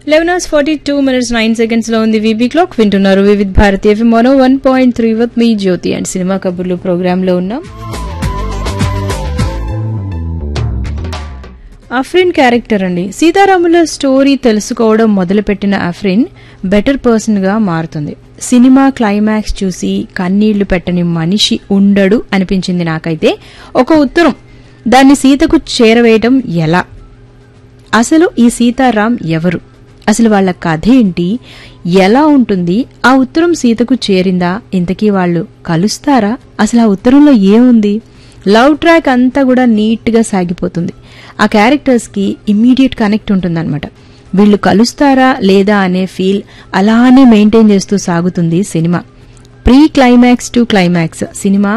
eleven hours forty two minutes nine seconds లో ఉంది V B clock వింటున్నారు Vividh Bharati F M mono one point three with మీ Jyothi and cinema కబుర్లు program లో ఉన్నాం అఫ్రిన్ క్యారెక్టర్ అండి సీతారాముల స్టోరీ తెలుసుకోవడం మొదలుపెట్టిన అఫ్రిన్ బెటర్ పర్సన్ గా మారుతుంది సినిమా క్లైమాక్స్ చూసి కన్నీళ్లు పెట్టని మనిషి ఉండడు అనిపించింది నాకైతే ఒక ఉత్తరం దాన్ని సీతకు చేరవేయటం ఎలా అసలు ఈ సీతారాం ఎవరు అసలు వాళ్ళ కథ ఏంటి ఎలా ఉంటుంది ఆ ఉత్తరం సీతకు చేరిందా ఇంతకీ వాళ్ళు కలుస్తారా అసలు ఆ ఉత్తరంలో ఏముంది లవ్ ట్రాక్ అంతా కూడా నీట్ గా సాగిపోతుంది ఆ క్యారెక్టర్స్ కి ఇమ్మీడియట్ కనెక్ట్ ఉంటుందన్నమాట వీళ్ళు కలుస్తారా లేదా అనే ఫీల్ అలానే మెయింటైన్ చేస్తూ సాగుతుంది cinema pre climax to climax cinema